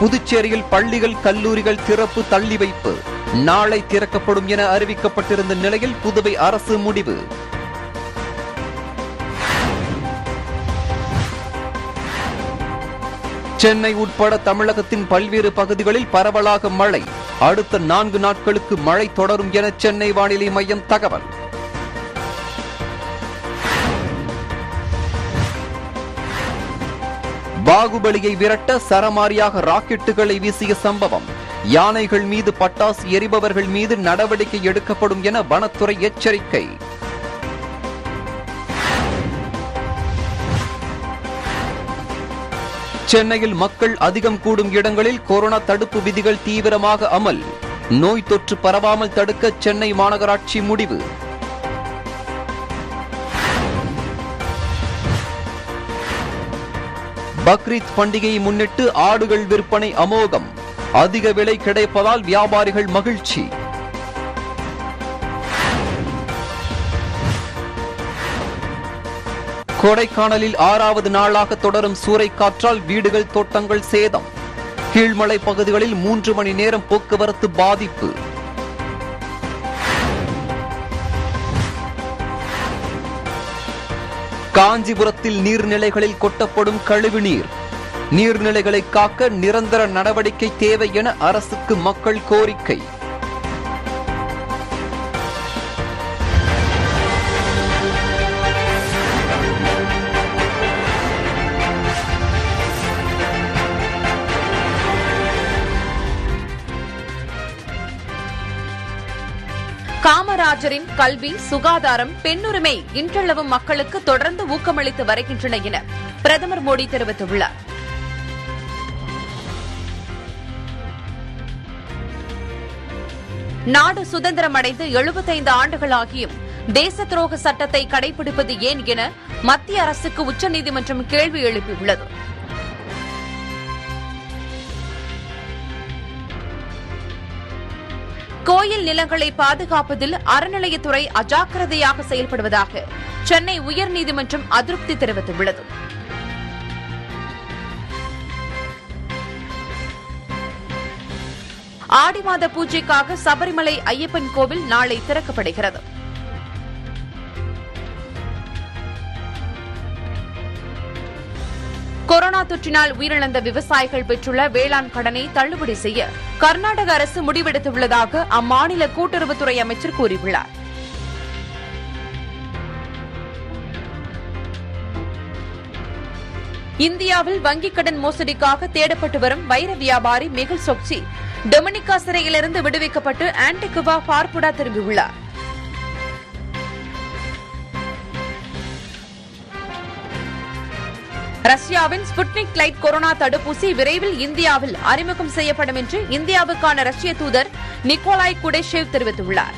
புதுச்சேரியில் பள்ளிகள் கல்லூரிகள் திறப்பு தள்ளி வைப்பு நாளை திறக்கப்படும் என அறிவிக்கப்பட்டிருந்த நிலையில் புதுவை அரசு முடிவு சென்னை உட்பட தமிழகத்தின் பல்வேறு பகுதிகளில் பரவலாக மழை அடுத்த நான்கு நாட்களுக்கு மழை தொடரும் என சென்னை வானிலை மையம் தகவல் பாகுபலியை விரட்ட சரமாரியாக ராக்கெட்டுகளை வீசிய சம்பவம் யானைகள் மீது பட்டாசு எரிபவர்கள் மீது நடவடிக்கை எடுக்கப்படும் என வனத்துறை எச்சரிக்கை சென்னையில் மக்கள் அதிகம் கூடும் இடங்களில் கொரோனா தடுப்பு விதிகள் தீவிரமாக அமல் நோய் தொற்று பரவாமல் தடுக்க சென்னை மாநகராட்சி முடிவு பக்ரீத் பண்டிகையை முன்னிட்டு ஆடுகள் விற்பனை அமோகம் அதிக விலை கிடைப்பதால் வியாபாரிகள் மகிழ்ச்சி கொடைக்கானலில் ஆறாவது நாளாக தொடரும் சூறைக்காற்றால் வீடுகள் தோட்டங்கள் சேதம் கீழ்மலை பகுதிகளில் மூன்று மணி நேரம் போக்குவரத்து பாதிப்பு காஞ்சிபுரத்தில் நீர்நிலைகளில் கொட்டப்படும் கழிவுநீர் நீர்நிலைகளை காக்க நிரந்தர நடவடிக்கை தேவை என அரசுக்கு மக்கள் கோரிக்கை காமராஜரின் கல்வி சுகாதாரம் பெண்ணுரிமை இன்றளவும் மக்களுக்கு தொடர்ந்து ஊக்கமளித்து வருகின்றன என பிரதமர் மோடி தெரிவித்துள்ளார் நாடு சுதந்திரம் அடைந்து எழுபத்தைந்து ஆண்டுகளாகியும் தேச துரோக சட்டத்தை கடைபிடிப்பது ஏன் என மத்திய அரசுக்கு உச்சநீதிமன்றம் கேள்வி எழுப்பியுள்ளது கோயில் நிலங்களை பாதுகாப்பதில் அறநிலையத்துறை அஜாக்கிரதையாக செயல்படுவதாக சென்னை உயர்நீதிமன்றம் அதிருப்தி தெரிவித்துள்ளது ஆடி மாத பூஜைக்காக சபரிமலை ஐயப்பன் கோவில் நாளை திறக்கப்படுகிறது கொரோனா தொற்றினால் உயிரிழந்த விவசாயிகள் பெற்றுள்ள வேளாண் கடனை தள்ளுபடி செய்ய கர்நாடக அரசு முடிவெடுத்துள்ளதாக அம்மாநில கூட்டுறவுத்துறை அமைச்சர் கூறியுள்ளார் இந்தியாவில் வங்கிக் கடன் மோசடிக்காக தேடப்பட்டு வரும் வைர வியாபாரி மெகுல் சோக்சி டொமினிகா சிறையிலிருந்து விடுவிக்கப்பட்டு ஆன்டிகுவா பார்புடா திரும்பியுள்ளார் ரஷ்யாவின் ஸ்புட்னிக் லைட் கொரோனா தடுப்பூசி விரைவில் இந்தியாவில் அறிமுகம் செய்யப்படும் என்று இந்தியாவுக்கான ரஷ்ய தூதர் நிக்கோலாய் குடேஷேவ் தெரிவித்துள்ளார்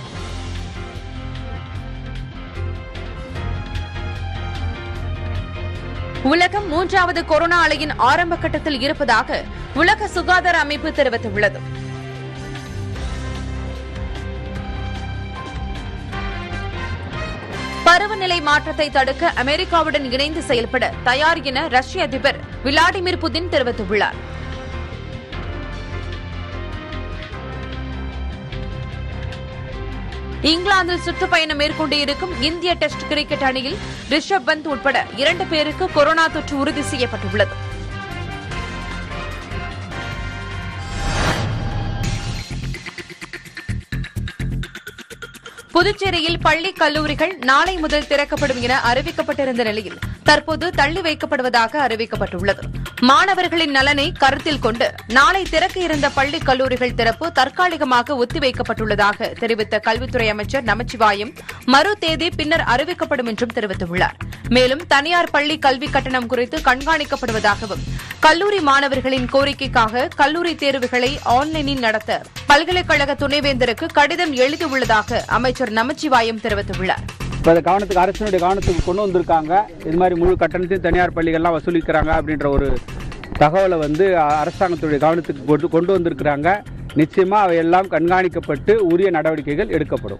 உலகம் மூன்றாவது கொரோனா அலையின் ஆரம்ப கட்டத்தில் இருப்பதாக உலக சுகாதார அமைப்பு தெரிவித்துள்ளது பருவநிலை மாற்றத்தை தடுக்க அமெரிக்காவுடன் இணைந்து செயல்பட தயார் என ரஷ்ய அதிபர் விளாடிமிர் புதின் தெரிவித்துள்ளார் இங்கிலாந்தில் சுற்றுப்பயணம் மேற்கொண்டு இருக்கும் இந்திய டெஸ்ட் கிரிக்கெட் அணியில் ரிஷப் பந்த் உட்பட இரண்டு பேருக்கு கொரோனா தொற்று உறுதி செய்யப்பட்டுள்ளது புதுச்சேரியில் பள்ளி கல்லூரிகள் நாளை முதல் திறக்கப்படும் என அறிவிக்கப்பட்டிருந்த நிலையில் தற்போது தள்ளி வைக்கப்படுவதாக அறிவிக்கப்பட்டுள்ளது மாணவர்களின் நலனை கருத்தில் கொண்டு நாளை திறக்க இருந்த பள்ளி கல்லூரிகள் திறப்பு தற்காலிகமாக ஒத்திவைக்கப்பட்டுள்ளதாக தெரிவித்த கல்வித்துறை அமைச்சர் நமச்சிவாயம் மறு தேதி பின்னர் அறிவிக்கப்படும் என்றும் தெரிவித்துள்ளார் மேலும் தனியார் பள்ளி கல்வி கட்டணம் குறித்து கண்காணிக்கப்படுவதாகவும் கல்லூரி மாணவர்களின் கோரிக்கைக்காக கல்லூரி தேர்வுகளை ஆன்லைனில் நடத்த பல்கலைக்கழக துணைவேந்தருக்கு கடிதம் எழுதியுள்ளதாக அமைச்சர் நமச்சிவாயம் தெரிவித்துள்ளார் இப்போ அதை கவனத்துக்கு அரசினுடைய கவனத்துக்கு கொண்டு வந்திருக்காங்க இது மாதிரி முழு கட்டணத்தையும் தனியார் பள்ளிகள்லாம் வசூலிக்கிறாங்க அப்படின்ற ஒரு தகவலை வந்து அ- அரசாங்கத்துடைய கவனத்துக்கு கொண்டு கொண்டு வந்திருக்கிறாங்க நிச்சயமாக அவையெல்லாம் கண்காணிக்கப்பட்டு உரிய நடவடிக்கைகள் எடுக்கப்படும்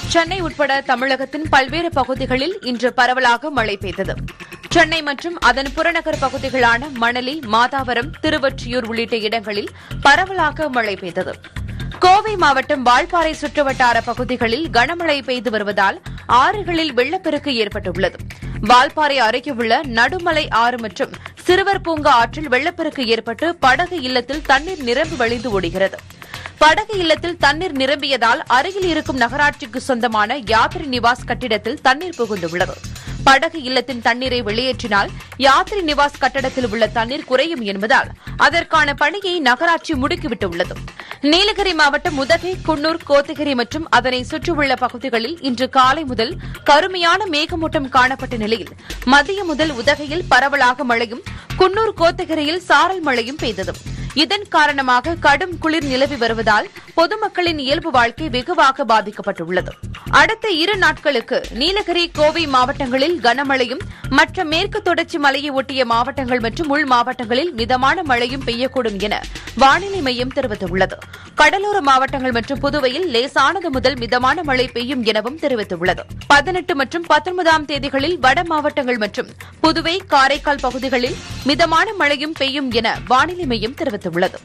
சென்னை உட்பட தமிழகத்தின் பல்வேறு பகுதிகளில் இன்று பரவலாக மழை பெய்தது சென்னை மற்றும் அதன் புறநகர் பகுதிகளான மணலி மாதாவரம் திருவொற்றியூர் உள்ளிட்ட இடங்களில் பரவலாக மழை பெய்தது கோவை மாவட்டம் வால்பாறை சுற்றுவட்டார பகுதிகளில் கனமழை பெய்து வருவதால் ஆறுகளில் வெள்ளப்பெருக்கு ஏற்பட்டுள்ளது வால்பாறை அருகே உள்ள நடுமலை ஆறு மற்றும் சிறுவர் பூங்கா ஆற்றில் வெள்ளப்பெருக்கு ஏற்பட்டு படகு இல்லத்தில் தண்ணீர் நிரம்பி வழிந்து ஓடுகிறது படகு இல்லத்தில் தண்ணீர் நிரம்பியதால் அருகில் இருக்கும் நகராட்சிக்கு சொந்தமான யாத்ரி நிவாஸ் கட்டிடத்தில் தண்ணீர் புகுந்துள்ளது படகு இல்லத்தின் தண்ணீரை வெளியேற்றினால் யாத்ரி நிவாஸ் கட்டடத்தில் உள்ள தண்ணீர் குறையும் என்பதால் அதற்கான பணியை நகராட்சி முடுக்கிவிட்டுள்ளது நீலகிரி மாவட்டம் உதகை குன்னூர் கோத்தகிரி மற்றும் அதனை சுற்றியுள்ள பகுதிகளில் இன்று காலை முதல் கருமையான மேகமூட்டம் காணப்பட்ட நிலையில் மதியம் முதல் உதகையில் பரவலாக மழையும் குன்னூர் கோத்தகிரியில் சாரல் மழையும் பெய்தது இதன் காரணமாக கடும் குளிர் நிலவி வருவதால் பொதுமக்களின் இயல்பு வாழ்க்கை வெகுவாக பாதிக்கப்பட்டுள்ளது அடுத்த இரு நாட்களுக்கு நீலகிரி கோவை மாவட்டங்களில் கனமழையும் மற்ற மேற்கு தொடர்ச்சி மலையை ஒட்டிய மாவட்டங்கள் மற்றும் உள் மாவட்டங்களில் மிதமான மழையும் பெய்யக்கூடும் என வானிலை மையம் தெரிவித்துள்ளது கடலோர மாவட்டங்கள் மற்றும் புதுவையில் லேசானது முதல் மிதமான மழை பெய்யும் எனவும் தெரிவித்துள்ளது பதினெட்டு மற்றும் பத்தொன்பதாம் தேதிகளில் வட மாவட்டங்கள் மற்றும் புதுவை காரைக்கால் பகுதிகளில் மிதமான மழையும் பெய்யும் என வானிலை மையம் தெரிவித்துள்ளது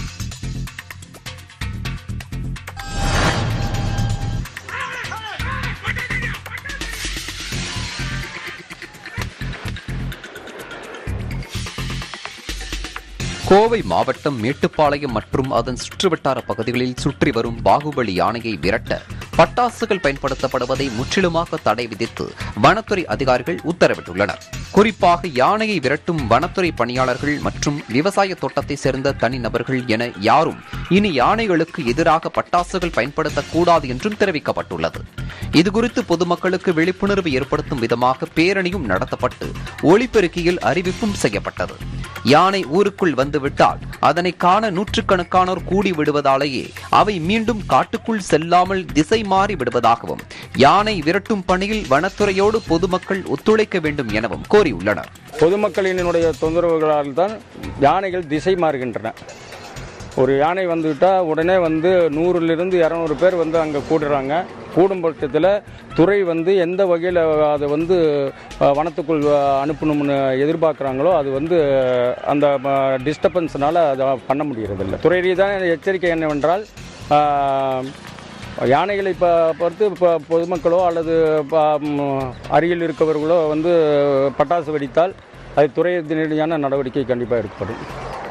கோவை மாவட்டம் மேட்டுப்பாளையம் மற்றும் அதன் சுற்றுவட்டார பகுதிகளில் சுற்றி வரும் பாகுபலி யானையை விரட்ட பட்டாசுகள் பயன்படுத்தப்படுவதை முற்றிலுமாக தடை விதித்து வனத்துறை அதிகாரிகள் உத்தரவிட்டுள்ளனர் குறிப்பாக யானையை விரட்டும் வனத்துறை பணியாளர்கள் மற்றும் விவசாய தோட்டத்தை சேர்ந்த தனிநபர்கள் என யாரும் இனி யானைகளுக்கு எதிராக பட்டாசுகள் பயன்படுத்தக்கூடாது என்றும் தெரிவிக்கப்பட்டுள்ளது இதுகுறித்து பொதுமக்களுக்கு விழிப்புணர்வு ஏற்படுத்தும் விதமாக பேரணியும் நடத்தப்பட்டு ஒளிபெருக்கியில் அறிவிப்பும் செய்யப்பட்டது யானை ஊருக்குள் வந்துவிட்டால் அதனை காண நூற்றுக்கணக்கானோர் கூடி விடுவதாலேயே அவை மீண்டும் காட்டுக்குள் செல்லாமல் திசை மாறி விடுவதாகவும் யானை விரட்டும் பணியில் வனத்துறையோடு பொதுமக்கள் ஒத்துழைக்க வேண்டும் எனவும் கோரியுள்ளனர் பொதுமக்களினுடைய தொந்தரவுகளால் தான் யானைகள் திசை மாறுகின்றன ஒரு யானை வந்துவிட்டால் உடனே வந்து நூறுலேருந்து இரநூறு பேர் வந்து அங்கே கூடுறாங்க கூடும் பட்சத்தில் துறை வந்து எந்த வகையில் அதை வந்து அஹ், வனத்துக்குள் அஹ், அனுப்பணும்னு எதிர்பார்க்குறாங்களோ அது வந்து அந்த டிஸ்டர்பன்ஸ்னால அதை பண்ண முடியறதில்ல துறை ரீதியான எச்சரிக்கை என்னவென்றால் அஹ், யானைகளை இப்போ பொறுத்து இப்போ பொதுமக்களோ அல்லது ப- ம், அருகில் இருக்கவர்களோ வந்து பட்டாசு வெடித்தால் அது துறை ரீதியான நடவடிக்கை கண்டிப்பாக எடுக்கப்படும்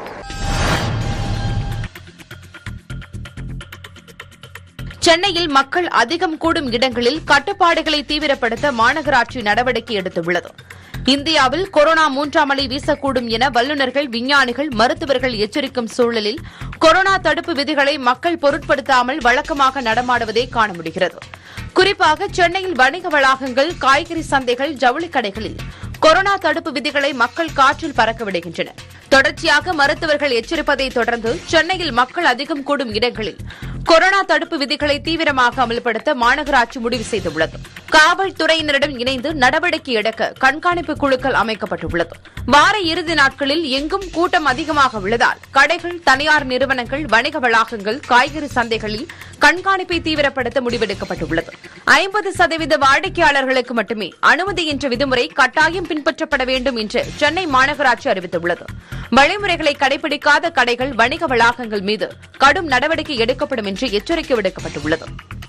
சென்னையில் மக்கள் அதிகம் கூடும் இடங்களில் கட்டுப்பாடுகளை தீவிரப்படுத்த மாநகராட்சி நடவடிக்கை எடுத்துள்ளது இந்தியாவில் கொரோனா மூன்றாம் அலை வீசக்கூடும் என வல்லுநர்கள் விஞ்ஞானிகள் மருத்துவர்கள் எச்சரிக்கும் சூழலில் கொரோனா தடுப்பு விதிகளை மக்கள் பொருட்படுத்தாமல் வழக்கமாக நடமாடுவதை காண முடிகிறது குறிப்பாக சென்னையில் வணிக வளாகங்கள் காய்கறி சந்தைகள் ஜவுளி கடைகளில் கொரோனா தடுப்பு விதிகளை மக்கள் காற்றில் பறக்க விடுகின்றனர் தொடர்ச்சியாக மருத்துவர்கள் எச்சரிப்பதை தொடர்ந்து சென்னையில் மக்கள் அதிகம் கூடும் இடங்களில் கொரோனா தடுப்பு விதிகளை தீவிரமாக அமல்படுத்த மாநகராட்சி முடிவு செய்துள்ளது காவல்துறையினரிடம் இணைந்து நடவடிக்கை எடுக்க கண்காணிப்பு குழுக்கள் அமைக்கப்பட்டுள்ளது வார இறுதி நாட்களில் எங்கும் கூட்டம் அதிகமாக உள்ளதால் கடைகள் தனியார் நிறுவனங்கள் வணிக வளாகங்கள் காய்கறி சந்தைகளில் கண்காணிப்பை தீவிரப்படுத்த முடிவெடுக்கப்பட்டுள்ளது ஐம்பது சதவீத வாடிக்கையாளர்களுக்கு மட்டுமே அனுமதி என்ற விதிமுறை கட்டாயம் பின்பற்றப்பட வேண்டும் என்று சென்னை மாநகராட்சி அறிவித்துள்ளது வழிமுறைகளை கடைபிடிக்காத கடைகள் வணிக வளாகங்கள் மீது கடும் நடவடிக்கை எடுக்கப்படும் என்று எச்சரிக்கை விடுக்கப்பட்டுள்ளது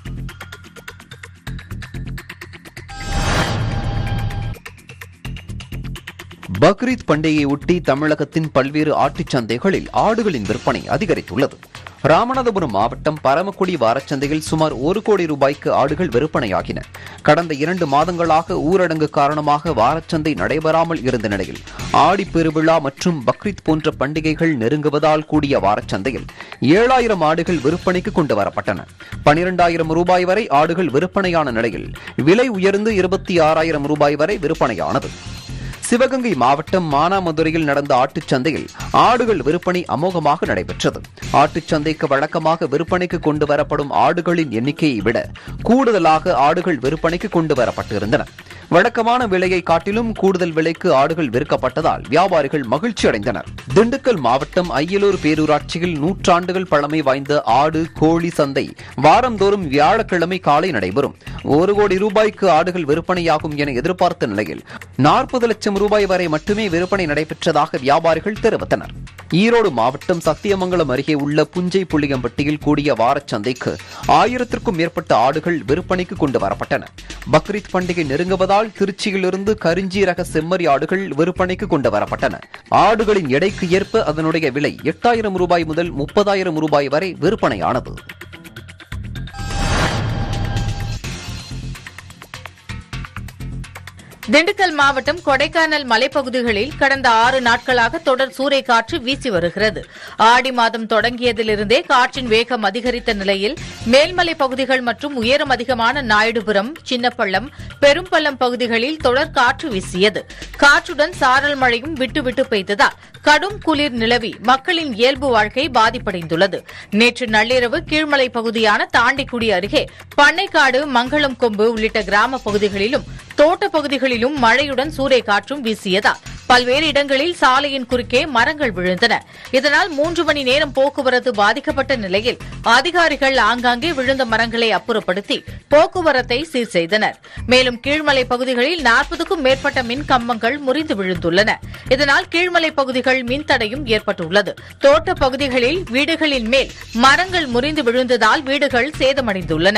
பக்ரீத் பண்டிகையை ஒட்டி தமிழகத்தின் பல்வேறு ஆட்டுச் சந்தைகளில் ஆடுகளின் விற்பனை அதிகரித்துள்ளது ராமநாதபுரம் மாவட்டம் பரமக்குடி வாரச்சந்தையில் சுமார் ஒரு கோடி ரூபாய்க்கு ஆடுகள் விற்பனையாகின கடந்த இரண்டு மாதங்களாக ஊரடங்கு காரணமாக வாரச்சந்தை நடைபெறாமல் இருந்த நிலையில் ஆடி பெருவிழா மற்றும் பக்ரீத் போன்ற பண்டிகைகள் நெருங்குவதால் கூடிய வாரச்சந்தையில் ஏழாயிரம் ஆடுகள் விற்பனைக்கு கொண்டு வரப்பட்டன பனிரெண்டாயிரம் ரூபாய் வரை ஆடுகள் விற்பனையான நிலையில் விலை உயர்ந்து இருபத்தி ஆறாயிரம் ரூபாய் வரை விற்பனையானது சிவகங்கை மாவட்டம் மானாமதுரையில் நடந்த ஆட்டுச் சந்தையில் ஆடுகள் விற்பனை அமோகமாக நடைபெற்றது ஆட்டுச் சந்தைக்கு வழக்கமாக விற்பனைக்கு கொண்டு வரப்படும் ஆடுகளின் எண்ணிக்கையை விட கூடுதலாக ஆடுகள் விற்பனைக்கு கொண்டு வரப்பட்டிருந்தன வழக்கமான விலையை காட்டிலும் கூடுதல் விலைக்கு ஆடுகள் விற்கப்பட்டதால் வியாபாரிகள் மகிழ்ச்சி அடைந்தனர் திண்டுக்கல் மாவட்டம் அய்யலூர் பேரூராட்சியில் நூற்றாண்டுகள் பழமை வாய்ந்த ஆடு கோழி சந்தை வாரந்தோறும் வியாழக்கிழமை காலை நடைபெறும் ஒரு கோடி ரூபாய்க்கு ஆடுகள் விற்பனையாகும் என எதிர்பார்த்த நிலையில் நாற்பது லட்சம் ரூபாய் வரை மட்டுமே விற்பனை நடைபெற்றதாக வியாபாரிகள் தெரிவித்தனர் ஈரோடு மாவட்டம் சத்தியமங்கலம் அருகே உள்ள புஞ்சை புளியம்பட்டியில் கூடிய வாரச் சந்தைக்கு ஆயிரத்திற்கும் மேற்பட்ட ஆடுகள் விற்பனைக்கு கொண்டு வரப்பட்டன பக்ரீத் பண்டிகை நெருங்குவதால் திருச்சியிலிருந்து கரிஞ்சி ரக செம்மறி ஆடுகள் விற்பனைக்கு கொண்டு வரப்பட்டன ஆடுகளின் எடைக்கு ஏற்ப அதனுடைய விலை எட்டாயிரம் ரூபாய் முதல் முப்பதாயிரம் ரூபாய் வரை விற்பனையானது திண்டுக்கல் மாவட்டம் கொடைக்கானல் மலைப்பகுதிகளில் கடந்த ஆறு நாட்களாக தொடர் சூறைக்காற்று வீசி வருகிறது ஆடி மாதம் தொடங்கியதிலிருந்தே காற்றின் வேகம் அதிகரித்த நிலையில் மேல்மலை பகுதிகள் மற்றும் உயரம் அதிகமான நாயுடுபுரம் சின்னப்பள்ளம் பெரும்பள்ளம் பகுதிகளில் தொடர் காற்று வீசியது காற்றுடன் சாரல் மழையும் விட்டுவிட்டு பெய்ததால் கடும் குளிர் நிலவி மக்களின் இயல்பு வாழ்க்கை பாதிப்படைந்துள்ளது நேற்று நள்ளிரவு கீழ்மலை பகுதியான தாண்டிக்குடி அருகே பண்ணைக்காடு மங்களம் கொம்பு உள்ளிட்ட கிராம பகுதிகளிலும் தோட்ட பகுதிகளிலும் மழையுடன் சூறைக்காற்றும் வீசியதால் பல்வேறு இடங்களில் சாலையின் குறுக்கே மரங்கள் விழுந்தன இதனால் மூன்று மணி நேரம் போக்குவரத்து பாதிக்கப்பட்ட நிலையில் அதிகாரிகள் ஆங்காங்கே விழுந்த மரங்களை அப்புறப்படுத்தி போக்குவரத்தை சீர் செய்தனர் மேலும் கீழ்மலை பகுதிகளில் நாற்பதுக்கும் மேற்பட்ட மின் கம்பங்கள் முறிந்து விழுந்துள்ளன இதனால் கீழ்மலை பகுதிகள் மின்தடையும் ஏற்பட்டுள்ளது தோட்ட பகுதிகளில் வீடுகளின் மேல் மரங்கள் முறிந்து விழுந்ததால் வீடுகள் சேதமடைந்துள்ளன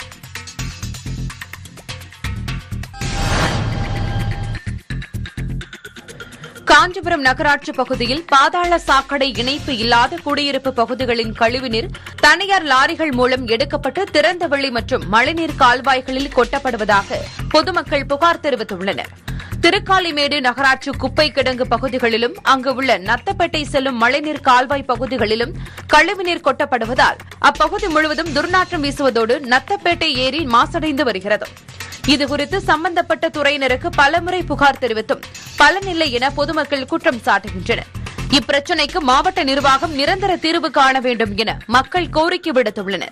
காஞ்சிபுரம் நகராட்சி பகுதியில் பாதாள சாக்கடை இணைப்பு இல்லாத குடியிருப்பு பகுதிகளின் கழிவுநீர் தனியார் லாரிகள் மூலம் எடுக்கப்பட்டு திறந்தவெளி மற்றும் மழைநீர் கால்வாய்களில் கொட்டப்படுவதாக பொதுமக்கள் புகார் தெரிவித்துள்ளனர் திருக்காலிமேடு நகராட்சி குப்பை கிடங்கு பகுதிகளிலும் அங்கு உள்ள நத்தப்பேட்டை செல்லும் மழைநீர் கால்வாய் பகுதிகளிலும் கழிவுநீர் கொட்டப்படுவதால் அப்பகுதி முழுவதும் துர்நாற்றம் வீசுவதோடு நத்தப்பேட்டை ஏரி மாசடைந்து வருகிறது இதுகுறித்து சம்பந்தப்பட்ட துறையினருக்கு பலமுறை புகார் தெரிவித்தும் பலனில்லை என பொதுமக்கள் குற்றம் சாட்டுகின்றனர் இப்பிரச்சினைக்கு மாவட்ட நிர்வாகம் நிரந்தர தீர்வு காண வேண்டும் என மக்கள் கோரிக்கை விடுத்துள்ளனர்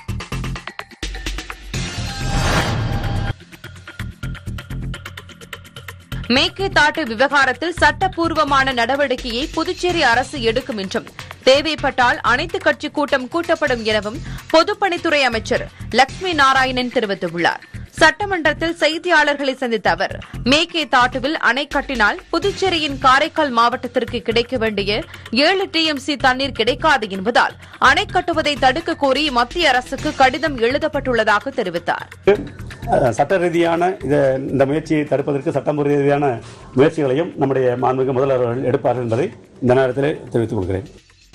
மேற்கேத்தாட்டு விவகாரத்தில் சட்டப்பூர்வமான நடவடிக்கையை புதுச்சேரி அரசு எடுக்கும் என்றும் தேவைப்பட்டால் அனைத்துக் கட்சி கூட்டம் கூட்டப்படும் எனவும் பொதுப்பணித்துறை அமைச்சர் லட்சுமி நாராயணன் தெரிவித்துள்ளார் சட்டமன்றத்தில் செய்தியாளர்களை சந்தித்த அவர் மேகே தாட்டுவில் அணை கட்டினால் புதுச்சேரியின் காரைக்கால் மாவட்டத்திற்கு கிடைக்க வேண்டிய ஏழு டிஎம்சி தண்ணீர் கிடைக்காது என்பதால் அணை கட்டுவதை தடுக்க கோரி மத்திய அரசுக்கு கடிதம் எழுதப்பட்டுள்ளதாக தெரிவித்தார் அஹ், சட்ட ரீதியான இத இந்த முயற்சியை தடுப்பதற்கு சட்டம் ரீதியான முயற்சிகளையும் நம்முடைய மாண்புமிகு முதல்வர் அவர்கள் எடுப்பார்கள் என்பதை இந்த நேரத்தில் தெரிவித்துக் கொள்கிறேன்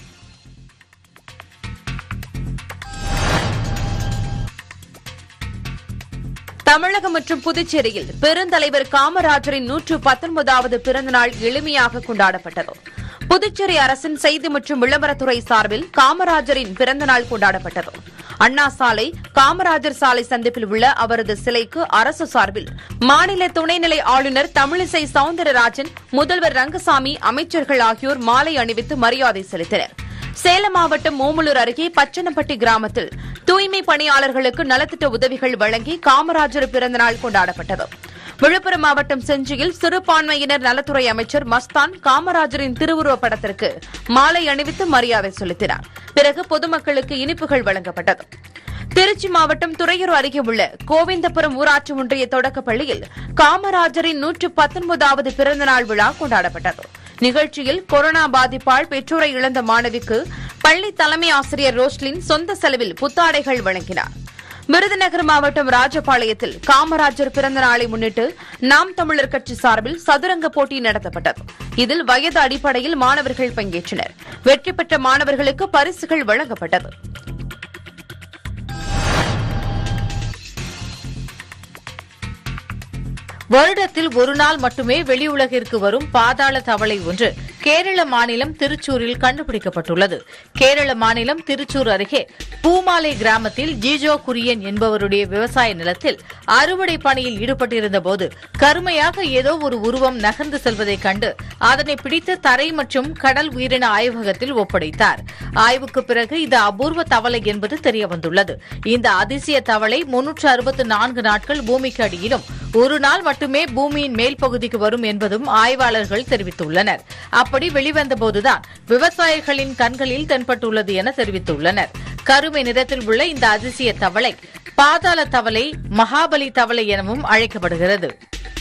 தமிழகம் மற்றும் புதுச்சேரியில் பெருந்தலைவர் காமராஜரின் நூற்று பத்தொன்பதாவது பிறந்தநாள் எளிமையாக கொண்டாடப்பட்டது புதுச்சேரி அரசின் செய்தி மற்றும் விளம்பரத்துறை சார்பில் காமராஜரின் பிறந்தநாள் கொண்டாடப்பட்டது அண்ணா சாலை காமராஜர் சாலை சந்திப்பில் உள்ள அவரது சிலைக்கு அரசு சார்பில் மாநில துணைநிலை ஆளுநர் தமிழிசை சவுந்தரராஜன் முதல்வர் ரங்கசாமி அமைச்சர்கள் ஆகியோர் மாலை அணிவித்து மரியாதை செலுத்தினர் சேலம் மாவட்டம் ஓமலூர் அருகே பச்சனப்பட்டி கிராமத்தில் தூய்மை பணியாளர்களுக்கு நலத்திட்ட உதவிகள் வழங்கி காமராஜர் பிறந்தநாள் கொண்டாடப்பட்டது விழுப்புரம் மாவட்டம் செஞ்சியில் சிறுபான்மையினர் நலத்துறை அமைச்சர் மஸ்தான் காமராஜரின் திருவுருவப் படத்திற்கு மாலை அணிவித்து மரியாதை செலுத்தினார் பிறகு பொதுமக்களுக்கு இனிப்புகள் வழங்கப்பட்டது திருச்சி மாவட்டம் துறையூர் அருகே உள்ள கோவிந்தபுரம் ஊராட்சி ஒன்றிய தொடக்கப் பள்ளியில் காமராஜரின் நூற்று பத்தொன்பதாவது பிறந்தநாள் விழா கொண்டாடப்பட்டது நிகழ்ச்சியில் கொரோனா பாதிப்பால் பெற்றோரை இழந்த மாணவிக்கு பள்ளி தலைமை ஆசிரியர் ரோஸ்லின் சொந்த செலவில் புத்தாடைகள் வழங்கினார் விருதுநகர் மாவட்டம் ராஜபாளையத்தில் காமராஜர் பிறந்த நாளை முன்னிட்டு நாம் தமிழர் கட்சி சார்பில் சதுரங்க போட்டி நடத்தப்பட்டது இதில் வயது அடிப்படையில் மாணவர்கள் பங்கேற்றனர் வெற்றி பெற்ற மாணவர்களுக்கு பரிசுகள் வழங்கப்பட்டது வருடத்தில் ஒரு நாள் மட்டுமே வெளியுலகிற்கு வரும் பாதாள தவளை ஒன்று கேரள மாநிலம் திருச்சூரில் கண்டுபிடிக்கப்பட்டுள்ளது கேரள மாநிலம் திருச்சூர் அருகே பூமாலை கிராமத்தில் ஜிஜோ குரியன் என்பவருடைய விவசாய நிலத்தில் அறுவடை பணியில் ஈடுபட்டிருந்த போது கருமையாக ஏதோ ஒரு உருவம் நகர்ந்து செல்வதைக் கண்டு அதனை பிடித்து தரை மற்றும் கடல் உயிரின ஆய்வகத்தில் ஒப்படைத்தார் ஆய்வுக்கு பிறகு இது அபூர்வ தவளை என்பது தெரியவந்துள்ளது இந்த அதிசய தவளை முன்னூற்று அறுபத்து நான்கு நாட்கள் பூமிக்கு அடியிலும் ஒரு நாள் மட்டுமே பூமியின் மேல் பகுதிக்கு வரும் என்பதும் ஆய்வாளர்கள் தெரிவித்துள்ளனர் அப்படி வெளிவந்தபோதுதான் விவசாயிகளின் கண்களில் தென்பட்டுள்ளது என தெரிவித்துள்ளனர் கருமை நிறத்தில் உள்ள இந்த அதிசய தவளை பாதாள தவளை மகாபலி தவளை எனவும் அழைக்கப்படுகிறது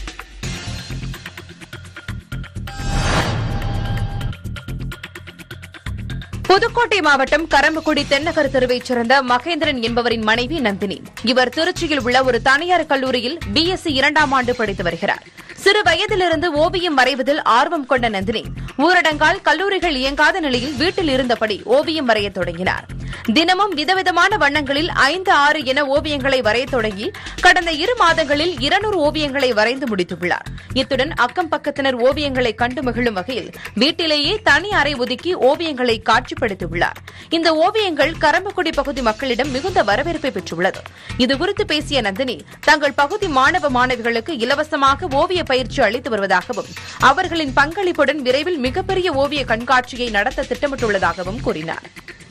புதுக்கோட்டை மாவட்டம் கரம்பக்குடி தென்னகர் தெருவைச் சேர்ந்த மகேந்திரன் என்பவரின் மனைவி நந்தினி இவர் திருச்சியில் உள்ள ஒரு தனியார் கல்லூரியில் பிஎஸ்சி இரண்டாம் ஆண்டு படித்து வருகிறார் சிறு வயதிலிருந்து ஓவியம் வரைவதில் ஆர்வம் கொண்ட நந்தினி ஊரடங்கால் கல்லூரிகள் இயங்காத நிலையில் வீட்டில் இருந்தபடி ஓவியம் வரையத் தொடங்கினார் தினமும் விதவிதமான வண்ணங்களில் ஐந்து ஆறு என ஓவியங்களை வரையத் தொடங்கி கடந்த இரு மாதங்களில் இருநூறு ஓவியங்களை வரைந்து முடித்துள்ளார் இத்துடன் அக்கம் பக்கத்தினர் ஓவியங்களை கண்டு மகிழும் வகையில் வீட்டிலேயே தனி அறை ஒதுக்கி ஓவியங்களை காட்சிப்படுத்தியுள்ளார் இந்த ஓவியங்கள் கரம்பக்குடி பகுதி மக்களிடம் மிகுந்த வரவேற்பை பெற்றுள்ளது இதுகுறித்து பேசிய நந்தினி தங்கள் பகுதி மாணவ மாணவிகளுக்கு இலவசமாக ஓவிய பயிற்சி அளித்து வருவதாகவும் அவர்களின் பங்களிப்புடன் விரைவில் மிகப்பெரிய ஓவிய கண்காட்சியை நடத்த திட்டமிட்டுள்ளதாகவும் கூறினார்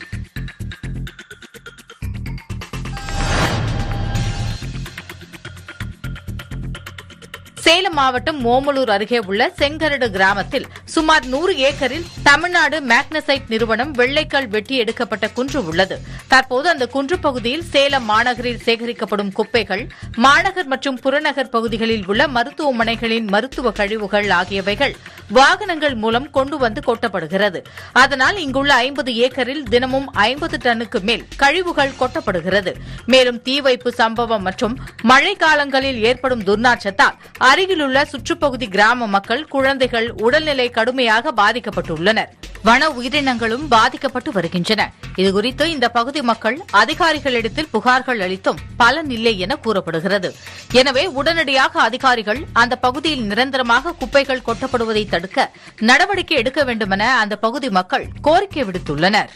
சேலம் மாவட்டம் ஓமலூர் அருகே உள்ள செங்கரடு கிராமத்தில் சுமார் நூறு ஏக்கரில் தமிழ்நாடு மேக்னசைட் நிறுவனம் வெள்ளைக்கல் வெட்டி எடுக்கப்பட்ட குன்று உள்ளது தற்போது அந்த குன்று பகுதியில் சேலம் மாநகரில் சேகரிக்கப்படும் குப்பைகள் மாநகர் மற்றும் புறநகர் பகுதிகளில் உள்ள மருத்துவமனைகளின் மருத்துவ கழிவுகள் ஆகியவைகள் வாகனங்கள் மூலம் கொண்டு வந்து கொட்டப்படுகிறது அதனால் இங்குள்ள ஐம்பது ஏக்கரில் தினமும் ஐம்பது டன்னுக்கு மேல் கழிவுகள் கொட்டப்படுகிறது மேலும் தீ வைப்பு சம்பவம் மற்றும் மழை காலங்களில் ஏற்படும் துர்நாற்றத்தால் அருகிலுள்ள சுற்றுப்பகுதி கிராம மக்கள் குழந்தைகள் உடல்நிலை கடுமையாக பாதிக்கப்பட்டுள்ளனர் வன உயிரினங்களும் பாதிக்கப்பட்டு வருகின்றன இதுகுறித்து இந்த பகுதி மக்கள் அதிகாரிகளிடத்தில் புகார்கள் அளித்தும் பலன் இல்லை என கூறப்படுகிறது எனவே உடனடியாக அதிகாரிகள் அந்த பகுதியில் நிரந்தரமாக குப்பைகள் கொட்டப்படுவதை தடுக்க நடவடிக்கை எடுக்க வேண்டுமென அந்த பகுதி மக்கள் கோரிக்கை விடுத்துள்ளனர்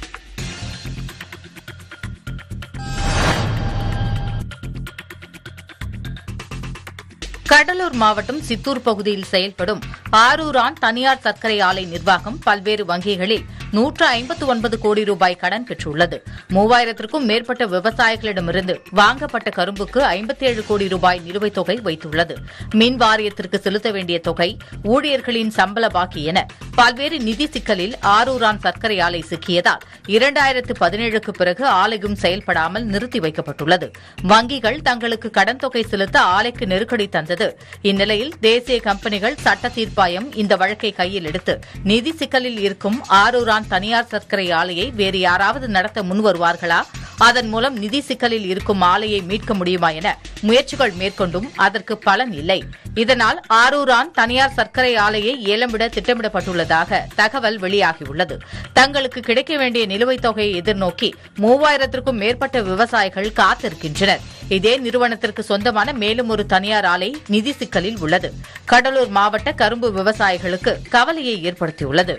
கடலூர் மாவட்டம் சித்தூர் பகுதியில் செயல்படும் ஆரூரான் தனியார் சர்க்கரை ஆலை நிர்வாகம் பல்வேறு வங்கிகளில் நூற்று ஐம்பத்து ஒன்பது கோடி ரூபாய் கடன் பெற்றுள்ளது மூவாயிரத்திற்கும் மேற்பட்ட விவசாயிகளிடமிருந்து வாங்கப்பட்ட கரும்புக்கு ஐம்பத்தேழு கோடி ரூபாய் நிலுவைத் தொகை வைத்துள்ளது மின் வாரியத்திற்கு செலுத்த வேண்டிய தொகை ஊழியர்களின் சம்பள பாக்கி என பல்வேறு நிதி சிக்கலில் ஆரூரான் சர்க்கரை ஆலை சிக்கியதால் இரண்டாயிரத்து பதினேழுக்கு பிறகு ஆலையும் செயல்படாமல் நிறுத்தி வைக்கப்பட்டுள்ளது வங்கிகள் தங்களுக்கு கடன் தொகை செலுத்த ஆலைக்கு நெருக்கடி தந்தது இந்நிலையில் தேசிய கம்பெனிகள் சட்ட தீர்ப்பாயம் இந்த வழக்கை கையில் எடுத்து நிதி சிக்கலில் இருக்கும் ஆரூரான் தனியார் சர்க்கரை ஆலையை வேறு யாராவது நடத்த முன்வருவார்களா அதன் மூலம் நிதி சிக்கலில் இருக்கும் ஆலையை மீட்க முடியுமா என முயற்சிகள் மேற்கொண்டும் அதற்கு பலன் இல்லை இதனால் ஆரூரான் தனியார் சர்க்கரை ஆலையை ஏலம் விட திட்டமிடப்பட்டுள்ளதாக தகவல் வெளியாகியுள்ளது தங்களுக்கு கிடைக்க வேண்டிய நிலுவைத் தொகையை எதிர்நோக்கி மூவாயிரத்திற்கும் மேற்பட்ட விவசாயிகள் காத்திருக்கின்றனர் இதே நிறுவனத்திற்கு சொந்தமான மேலும் ஒரு தனியார் ஆலை நிதி சிக்கலில் உள்ளது கடலூர் மாவட்ட கரும்பு விவசாயிகளுக்கு கவலையை ஏற்படுத்தியுள்ளது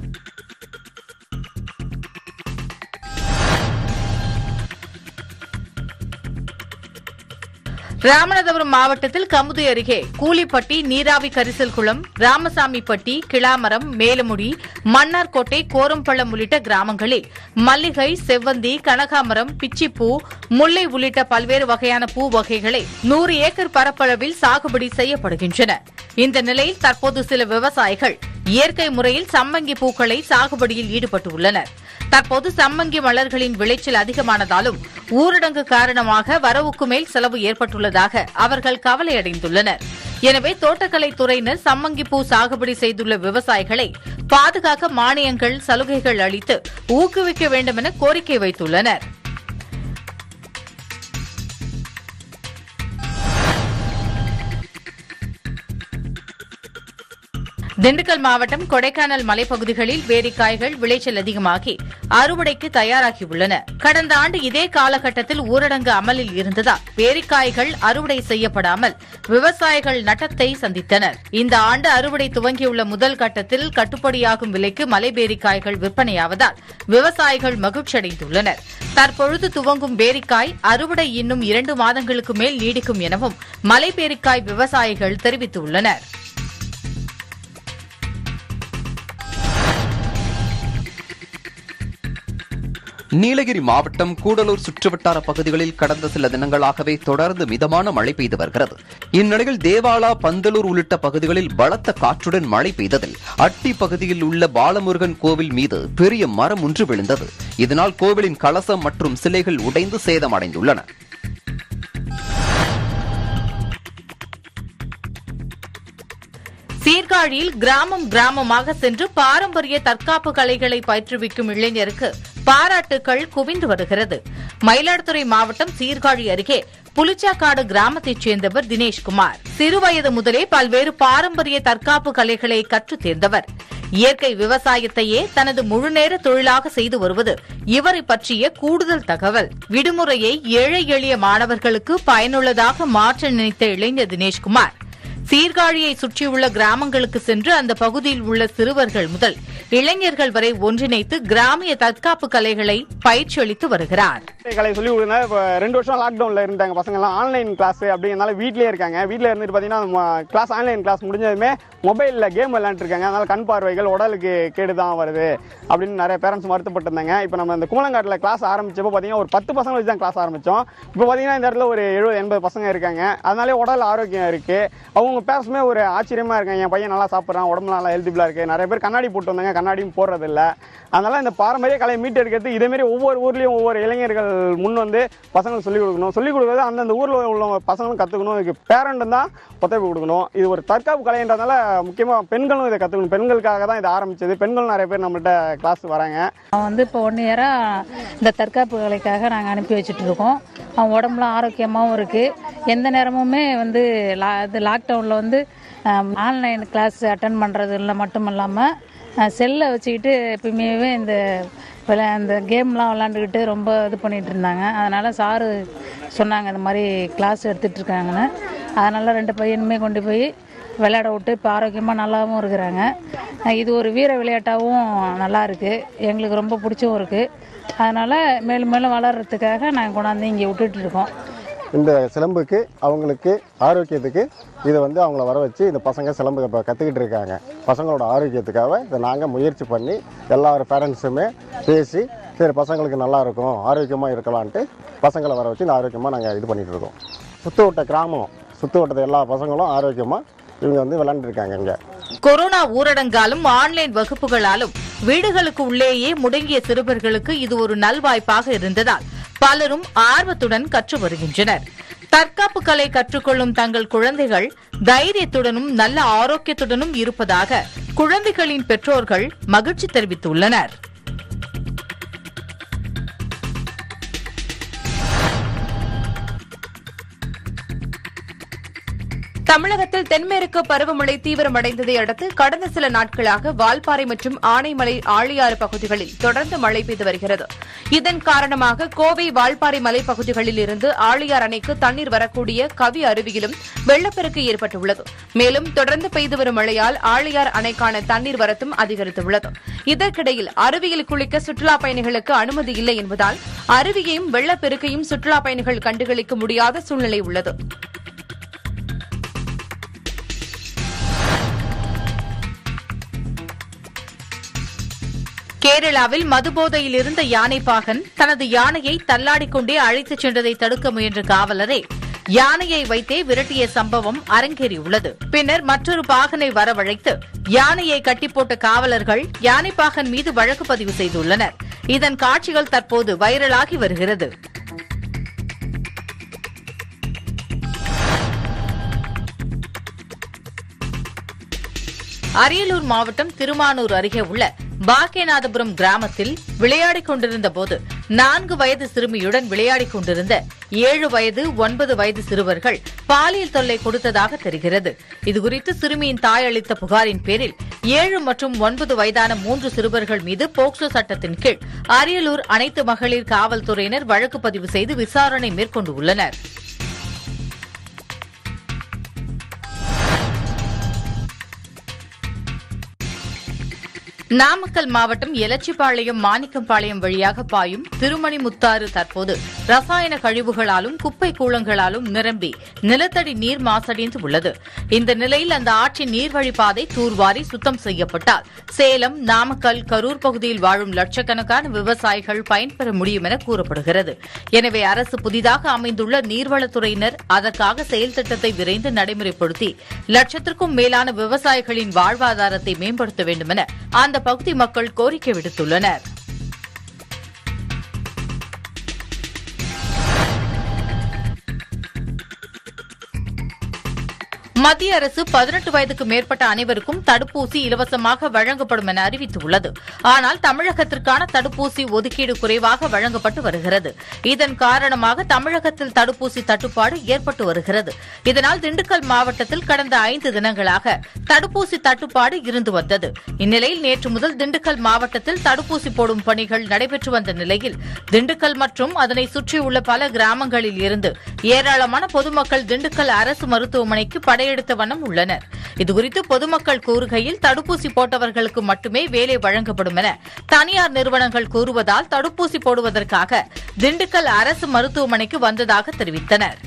ராமநாதபுரம் மாவட்டத்தில் கமுதி அருகே கூலிப்பட்டி நீராவி கரிசல் குளம் ராமசாமிப்பட்டி கிளாமரம் மேலமுடி மன்னார்கோட்டை கோரம்பள்ளம் உள்ளிட்ட கிராமங்களில் மல்லிகை செவ்வந்தி கனகாமரம் பிச்சிப்பூ முல்லை உள்ளிட்ட பல்வேறு வகையான பூ வகைகளை நூறு ஏக்கர் பரப்பளவில் சாகுபடி செய்யப்படுகின்றன இந்த நிலையில் தற்போது சில விவசாயிகள் இயற்கை முறையில் சம்மங்கி பூக்களை சாகுபடியில் ஈடுபட்டுள்ளனர் தற்போது சம்மங்கி மலர்களின் விளைச்சல் அதிகமானதாலும் ஊரடங்கு காரணமாக வரவுக்கு மேல் செலவு ஏற்பட்டுள்ளதாக அவர்கள் கவலையடைந்துள்ளனர் எனவே தோட்டக்கலை துறையினர் சம்மங்கி பூ சாகுபடி செய்துள்ள விவசாயிகளை பாதுகாக்க மானியங்கள் சலுகைகள் அளித்து ஊக்குவிக்க வேண்டும் என கோரிக்கை வைத்துள்ளனர் திண்டுக்கல் மாவட்டம் கொடைக்கானல் மலைப்பகுதிகளில் வேரிக்காய்கள் விளைச்சல் அதிகமாகி அறுவடைக்கு தயாராகியுள்ளன கடந்த ஆண்டு இதே காலகட்டத்தில் ஊரடங்கு அமலில் இருந்ததால் வேரிக்காய்கள் அறுவடை செய்யப்படாமல் விவசாயிகள் நட்டத்தை சந்தித்தனர் இந்த ஆண்டு அறுவடை துவங்கியுள்ள முதல் கட்டத்தில் கட்டுப்படியாகும் விலைக்கு மலை பேரிக்காய்கள் விற்பனையாவதால் விவசாயிகள் மகிழ்ச்சியடைந்துள்ளனர் தற்பொழுது துவங்கும் பேரிக்காய் அறுவடை இன்னும் இரண்டு மாதங்களுக்கு மேல் நீடிக்கும் எனவும் மலை பேரிக்காய் விவசாயிகள் தெரிவித்துள்ளனர் நீலகிரி மாவட்டம் கூடலூர் சுற்றுவட்டார பகுதிகளில் கடந்த சில தினங்களாகவே தொடர்ந்து மிதமான மழை பெய்து வருகிறது இந்நிலையில் தேவாலா பந்தலூர் உள்ளிட்ட பகுதிகளில் பலத்த காற்றுடன் மழை பெய்ததில் அட்டி பகுதியில் உள்ள பாலமுருகன் கோவில் மீது பெரிய மரம் ஒன்று விழுந்தது இதனால் கோவிலின் கலசம் மற்றும் சிலைகள் உடைந்து சேதமடைந்துள்ளன சீர்காழியில் கிராமம் கிராமமாக சென்று பாரம்பரிய தற்காப்பு கலைகளை பயிற்றுவிக்கும் இளைஞருக்கு பாராட்டுக்கள் குவிந்து வருகிறது மயிலாடுதுறை மாவட்டம் சீர்காழி அருகே புலிச்சாக்காடு கிராமத்தைச் சேர்ந்தவர் தினேஷ்குமார் சிறுவயது முதலே பல்வேறு பாரம்பரிய தற்காப்பு கலைகளை கற்றுத் தேர்ந்தவர் இயற்கை விவசாயத்தையே தனது முழுநேர தொழிலாக செய்து வருவது இவரை பற்றிய கூடுதல் தகவல் விடுமுறையை ஏழை எளிய மாணவர்களுக்கு பயனுள்ளதாக மாற்ற நினைத்த இளைஞர் தினேஷ்குமார் சீர்காழியை சுற்றியுள்ள கிராமங்களுக்கு சென்று அந்த பகுதியில் உள்ள சிறுவர்கள் முதல் இளைஞர்கள் வரை ஒன்றிணைத்து கிராமிய தற்காப்பு கலைகளை பயிற்சி அளித்து வருகிறார் கலை சொல்லி கொடுங்க இப்போ ரெண்டு வருஷம் லாக்டவுனில் இருந்தாங்க பசங்கள்லாம் ஆன்லைன் கிளாஸ் அப்படிங்கிறனால வீட்லயே இருக்காங்க வீட்டில் இருந்துட்டு பார்த்தீங்கன்னா கிளாஸ் ஆன்லைன் கிளாஸ் முடிஞ்சதுமே மொபைலில் கேம் விளையாண்டுருக்காங்க அதனால கண் பார்வைகள் உடலுக்கு கேடு தான் வருது அப்படின்னு நிறைய பேரண்ட்ஸ் வருத்தப்பட்டிருந்தாங்க இப்போ நம்ம இந்த கூலங்காட்டில் கிளாஸ் ஆரம்பிச்சப்போ பார்த்தீங்கன்னா ஒரு பத்து பசங்க வச்சு தான் கிளாஸ் ஆரம்பித்தோம் இப்போ பார்த்தீங்கன்னா இந்த இடத்துல ஒரு எழுபது எண்பது பசங்க இருக்காங்க அதனாலே உடல் ஆரோக்கியம் இருக்குது அவங்க பேரண்ட்ஸுமே ஒரு ஆச்சரியமாக இருக்காங்க என் பையன் நல்லா சாப்பிட்றான் உடம்பு நல்லா ஹெல்த்திஃபுல்லாக இருக்குது நிறைய பேர் கண்ணாடி போட்டு வந்தாங்க கண்ணாடியும் போடுறதில்ல அதனால இந்த பாரம்பரிய கலையை மீட்டெடுக்கிறது இதேமாரி ஒவ்வொரு ஊர்லேயும் ஒவ்வொரு இளைஞர்கள் முன் வந்து பசங்களுக்கு சொல்லிக் கொடுக்கணும் சொல்லிக் கொடுக்கறது அந்தந்த ஊரில் உள்ள பசங்களும் கற்றுக்கணும் இதுக்கு பேரண்ட்டும் தான் ஒத்துழைப்பு கொடுக்கணும் இது ஒரு தற்காப்பு கலைன்றதுனால முக்கியமாக பெண்களும் இதை கற்றுக்கணும் பெண்களுக்காக தான் இதை ஆரம்பிச்சது பெண்கள் நிறைய பேர் நம்மள்ட்ட கிளாஸ் வராங்க அவன் வந்து இப்போ ஒன் இயராக இந்த தற்காப்பு கலைக்காக நாங்கள் அனுப்பி வச்சுட்டு இருக்கோம் அவன் உடம்புலாம் ஆரோக்கியமாகவும் இருக்குது எந்த நேரமுமே வந்து லா இது லாக்டவுனில் வந்து ஆன்லைன் கிளாஸ் அட்டன் பண்ணுறதுல மட்டும் இல்லாமல் செல்லை வச்சுக்கிட்டு எப்பயுமே இந்த விளா இந்த கேம்லாம் விளாண்டுக்கிட்டு ரொம்ப இது பண்ணிகிட்டு இருந்தாங்க அதனால் சாரு சொன்னாங்க இந்த மாதிரி கிளாஸ் எடுத்துகிட்டு இருக்காங்கன்னு அதனால் ரெண்டு பையனுமே கொண்டு போய் விளையாட விட்டு இப்போ ஆரோக்கியமாக நல்லாவும் இருக்கிறாங்க அஹ் இது ஒரு வீர விளையாட்டாகவும் நல்லா இருக்குது எங்களுக்கு ரொம்ப பிடிச்சும் இருக்குது அதனால் மேலும் மேலும் வளர்கிறதுக்காக நாங்கள் கொண்டாந்து இங்கே விட்டுட்டு இருக்கோம் இந்த சிலம்புக்கு அவங்களுக்கு ஆரோக்கியத்துக்கு இதை வந்து அவங்கள வர வச்சு இந்த பசங்க சிலம்பு இப்போ கற்றுக்கிட்டு இருக்காங்க பசங்களோட ஆரோக்கியத்துக்காக இதை நாங்கள் முயற்சி பண்ணி எல்லா பேரண்ட்ஸுமே பேசி சரி பசங்களுக்கு நல்லா இருக்கும் ஆரோக்கியமாக இருக்கலான்ட்டு பசங்களை வர வச்சு இந்த ஆரோக்கியமாக நாங்கள் இது பண்ணிட்டு இருக்கோம் சுற்று வட்ட கிராமம் சுற்று வட்டத்தை எல்லா பசங்களும் ஆரோக்கியமாக இவங்க வந்து விளாண்டுருக்காங்க இங்கே கொரோனா ஊரடங்காலும் ஆன்லைன் வகுப்புகளாலும் வீடுகளுக்கு உள்ளேயே முடங்கிய சிறுவர்களுக்கு இது ஒரு நல்வாய்ப்பாக இருந்ததால் பலரும் ஆர்வத்துடன் கற்று வருகின்றனர் தற்காப்பு கலை கற்றுக்கொள்ளும் தங்கள் குழந்தைகள் தைரியத்துடனும் நல்ல ஆரோக்கியத்துடனும் இருப்பதாக குழந்தைகளின் பெற்றோர்கள் மகிழ்ச்சி தெரிவித்துள்ளனர் தமிழகத்தில் தென்மேற்கு பருவமழை தீவிரமடைந்ததை அடுத்து கடந்த சில நாட்களாக வால்பாறை மற்றும் ஆனைமலை ஆழியாறு பகுதிகளில் தொடர்ந்து மழை பெய்து வருகிறது இதன் காரணமாக கோவை வால்பாறை மலைப்பகுதிகளில் இருந்து ஆழியார் அணைக்கு தண்ணீர் வரக்கூடிய கவி அருவியிலும் வெள்ளப்பெருக்கு ஏற்பட்டுள்ளது மேலும் தொடர்ந்து பெய்து வரும் மழையால் ஆழியார் அணைக்கான தண்ணீர் வரத்தும் அதிகரித்துள்ளது இதற்கிடையில் அருவியில் குளிக்க சுற்றுலாப் பயணிகளுக்கு அனுமதி இல்லை என்பதால் அருவியையும் வெள்ளப்பெருக்கையும் சுற்றுலாப் பயணிகள் கண்டுகளிக்க முடியாத சூழ்நிலை உள்ளது கேரளாவில் மதுபோதையில் இருந்த யானைப்பாகன் தனது யானையை தள்ளாடிக்கொண்டே அழைத்துச் சென்றதை தடுக்க முயன்ற காவலரை யானையை வைத்தே விரட்டிய சம்பவம் அரங்கேறியுள்ளது பின்னர் மற்றொரு பாகனை வரவழைத்து யானையை கட்டிப்போட்ட காவலர்கள் யானைப்பாகன் மீது வழக்கு பதிவு செய்துள்ளனர் இதன் காட்சிகள் தற்போது வைரலாகி வருகிறது அரியலூர் மாவட்டம் திருமானூர் அருகே உள்ள பாக்கியநாதபுரம் கிராமத்தில் விளையாடிக் கொண்டிருந்த போது நான்கு வயது சிறுமியுடன் விளையாடிக் கொண்டிருந்த ஏழு வயது ஒன்பது வயது சிறுவர்கள் பாலியல் தொல்லை கொடுத்ததாக தெரிகிறது இதுகுறித்து சிறுமியின் தாய் அளித்த புகாரின் பேரில் ஏழு மற்றும் ஒன்பது வயதான மூன்று சிறுவர்கள் மீது போக்சோ சட்டத்தின் கீழ் அரியலூர் அனைத்து மகளிர் காவல்துறையினர் வழக்கு பதிவு செய்து விசாரணை மேற்கொண்டுள்ளனர் நாமக்கல் மாவட்டம் எலச்சிபாளையம் மாணிக்கம்பாளையம் வழியாக பாயும் திருமணிமுத்தாறு தற்போது ரசாயன கழிவுகளாலும் குப்பை கூளங்களாலும் நிரம்பி நிலத்தடி நீர் மாசடைந்து உள்ளது இந்த நிலையில் அந்த ஆற்றின் நீர்வழிப்பாதை தூர்வாரி சுத்தம் செய்யப்பட்டால் சேலம் நாமக்கல் கரூர் பகுதியில் வாழும் லட்சக்கணக்கான விவசாயிகள் பயன்பெற முடியும் என கூறப்படுகிறது எனவே அரசு புதிதாக அமைந்துள்ள நீர்வளத்துறையினர் அதற்காக செயல் திட்டத்தை விரைந்து நடைமுறைப்படுத்தி லட்சத்திற்கும் மேலான விவசாயிகளின் வாழ்வாதாரத்தை மேம்படுத்த வேண்டும் என அந்த பகுதி மக்கள் கோரிக்கை விடுத்துள்ளனர் மத்திய அரசு பதினெட்டு வயதுக்கு மேற்பட்ட அனைவருக்கும் தடுப்பூசி இலவசமாக வழங்கப்படும் என அறிவித்துள்ளது ஆனால் தமிழகத்திற்கான தடுப்பூசி ஒதுக்கீடு குறைவாக வழங்கப்பட்டு வருகிறது இதன் காரணமாக தமிழகத்தில் தடுப்பூசி தட்டுப்பாடு ஏற்பட்டு வருகிறது இதனால் திண்டுக்கல் மாவட்டத்தில் கடந்த ஐந்து தினங்களாக தடுப்பூசி தட்டுப்பாடு இருந்து வந்தது இந்நிலையில் நேற்று முதல் திண்டுக்கல் மாவட்டத்தில் தடுப்பூசி போடும் பணிகள் நடைபெற்று வந்த நிலையில் திண்டுக்கல் மற்றும் அதனை சுற்றியுள்ள பல கிராமங்களில் இருந்து ஏராளமான பொதுமக்கள் திண்டுக்கல் அரசு மருத்துவமனைக்கு படையெடுத்த வண்ணம் உள்ளனர் இதுகுறித்து பொதுமக்கள் கூறுகையில் தடுப்பூசி போட்டவர்களுக்கு மட்டுமே வேலை வழங்கப்படும் என தனியார் நிறுவனங்கள் கூறுவதால் தடுப்பூசி போடுவதற்காக திண்டுக்கல் அரசு மருத்துவமனைக்கு வந்ததாக தெரிவித்தனர்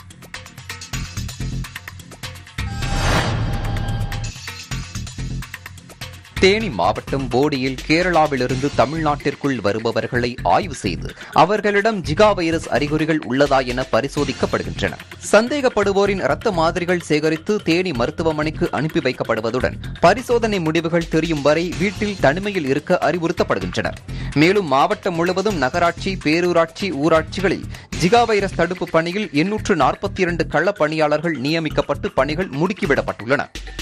தேனி மாவட்டம் போடியில் கேரளாவிலிருந்து தமிழ்நாட்டிற்குள் வருபவர்களை ஆய்வு செய்து அவர்களிடம் ஜிகா வைரஸ் அறிகுறிகள் உள்ளதா என பரிசோதிக்கப்படுகின்றன சந்தேகப்படுவோரின் இரத்த மாதிரிகள் சேகரித்து தேனி மருத்துவமனைக்கு அனுப்பி வைக்கப்படுவதுடன் பரிசோதனை முடிவுகள் தெரியும் வரை வீட்டில் தனிமையில் இருக்க அறிவுறுத்தப்படுகின்றனர் மேலும் மாவட்டம் முழுவதும் நகராட்சி பேரூராட்சி ஊராட்சிகளில் ஜிகா வைரஸ் தடுப்பு பணியில் எண்ணூற்று நாற்பத்தி இரண்டு கள பணியாளர்கள் நியமிக்கப்பட்டு பணிகள் முடுக்கிவிடப்பட்டுள்ளன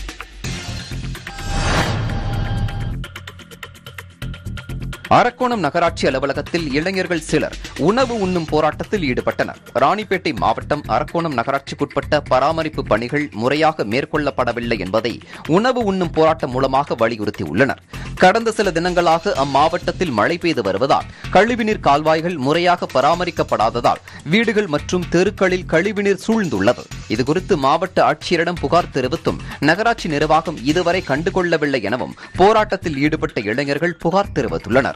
அரக்கோணம் நகராட்சி அலுவலகத்தில் இளைஞர்கள் சிலர் உணவு உண்ணும் போராட்டத்தில் ஈடுபட்டனர் ராணிப்பேட்டை மாவட்டம் அரக்கோணம் நகராட்சிக்குட்பட்ட பராமரிப்பு பணிகள் முறையாக மேற்கொள்ளப்படவில்லை என்பதை உணவு உண்ணும் போராட்டம் மூலமாக வலியுறுத்தியுள்ளனர் கடந்த சில தினங்களாக அம்மாவட்டத்தில் மழை பெய்து வருவதால் கழிவுநீர் கால்வாய்கள் முறையாக பராமரிக்கப்படாததால் வீடுகள் மற்றும் தெருக்களில் கழிவுநீர் சூழ்ந்துள்ளது இதுகுறித்து மாவட்ட ஆட்சியரிடம் புகார் தெரிவித்தும் நகராட்சி நிர்வாகம் இதுவரை கண்டுகொள்ளவில்லை எனவும் போராட்டத்தில் ஈடுபட்ட இளைஞர்கள் புகார் தெரிவித்துள்ளனர்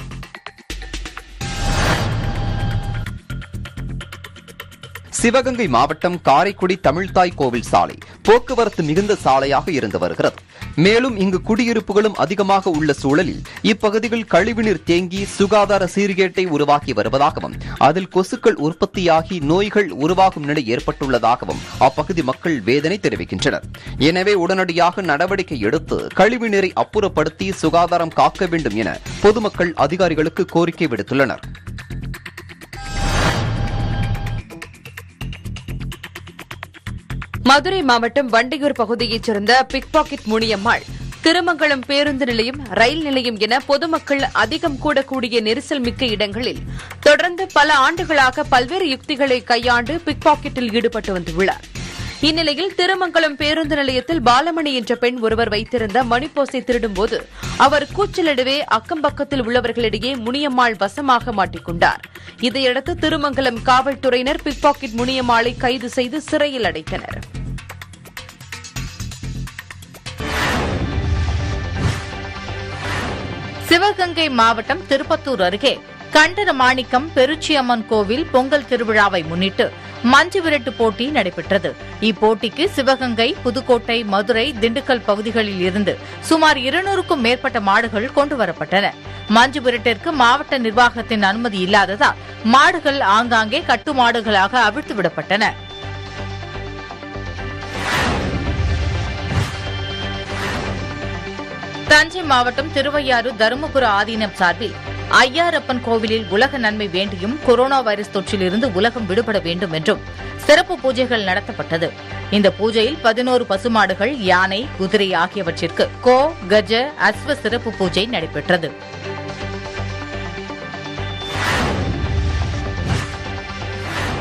சிவகங்கை மாவட்டம் காரைக்குடி தமிழ்தாய் கோவில் சாலை போக்குவரத்து மிகுந்த சாலையாக இருந்து வருகிறது மேலும் இங்கு குடியிருப்புகளும் அதிகமாக உள்ள சூழலில் இப்பகுதிகள் கழிவுநீர் தேங்கி சுகாதார சீர்கேட்டை உருவாக்கி வருவதாகவும் அதில் கொசுக்கள் உற்பத்தியாகி நோய்கள் உருவாகும் நிலை ஏற்பட்டுள்ளதாகவும் அப்பகுதி மக்கள் வேதனை தெரிவிக்கின்றனர் எனவே உடனடியாக நடவடிக்கை எடுத்து கழிவுநீரை அப்புறப்படுத்தி சுகாதாரம் காக்க வேண்டும் என பொதுமக்கள் அதிகாரிகளுக்கு கோரிக்கை விடுத்துள்ளனர் மதுரை மாவட்டம் வண்டியூர் பகுதியைச் சேர்ந்த பிக் பாக்கெட் முனியம்மாள் திருமங்கலம் பேருந்து நிலையம் ரயில் நிலையம் என பொதுமக்கள் அதிகம் கூடக்கூடிய நெரிசல் மிக்க இடங்களில் தொடர்ந்து பல ஆண்டுகளாக பல்வேறு யுக்திகளை கையாண்டு பிக் பாக்கெட்டில் ஈடுபட்டு வந்துள்ளார் இந்நிலையில் திருமங்கலம் பேருந்து நிலையத்தில் பாலமணி என்ற பெண் ஒருவர் வைத்திருந்த மணிப்போசை திருடும்போது அவர் கூச்சலிடவே அக்கம்பக்கத்தில் உள்ளவர்களிடையே முனியம்மாள் வசமாக மாட்டிக்கொண்டார் இதையடுத்து திருமங்கலம் காவல்துறையினர் பிக் பாக்கெட் முனியம்மாளை கைது செய்து சிறையில் அடைத்தனர் சிவகங்கை மாவட்டம் திருப்பத்தூர் அருகே கண்டரமாணிக்கம் பெருச்சியம்மன் கோவில் பொங்கல் திருவிழாவை முன்னிட்டு மஞ்சு விரட்டு போட்டி நடைபெற்றது இப்போட்டிக்கு சிவகங்கை புதுக்கோட்டை மதுரை திண்டுக்கல் பகுதிகளில் இருந்து சுமார் இருநூறுக்கும் மேற்பட்ட மாடுகள் கொண்டுவரப்பட்டன மஞ்சு விரட்டிற்கு மாவட்ட நிர்வாகத்தின் அனுமதி இல்லாததால் மாடுகள் ஆங்காங்கே கட்டுமாடுகளாக அவிழ்த்து விடப்பட்டன தஞ்சை மாவட்டம் திருவையாறு தருமபுர ஆதீனம் சார்பில் ஐயாரப்பன் கோவிலில் உலக நன்மை வேண்டியும் கொரோனா வைரஸ் தொற்றிலிருந்து உலகம் விடுபட வேண்டும் என்றும் சிறப்பு பூஜைகள் நடத்தப்பட்டது இந்த பூஜையில் பதினோரு பசுமாடுகள் யானை குதிரை ஆகியவற்றிற்கு கோ கஜ அஸ்வ சிறப்பு பூஜை நடைபெற்றது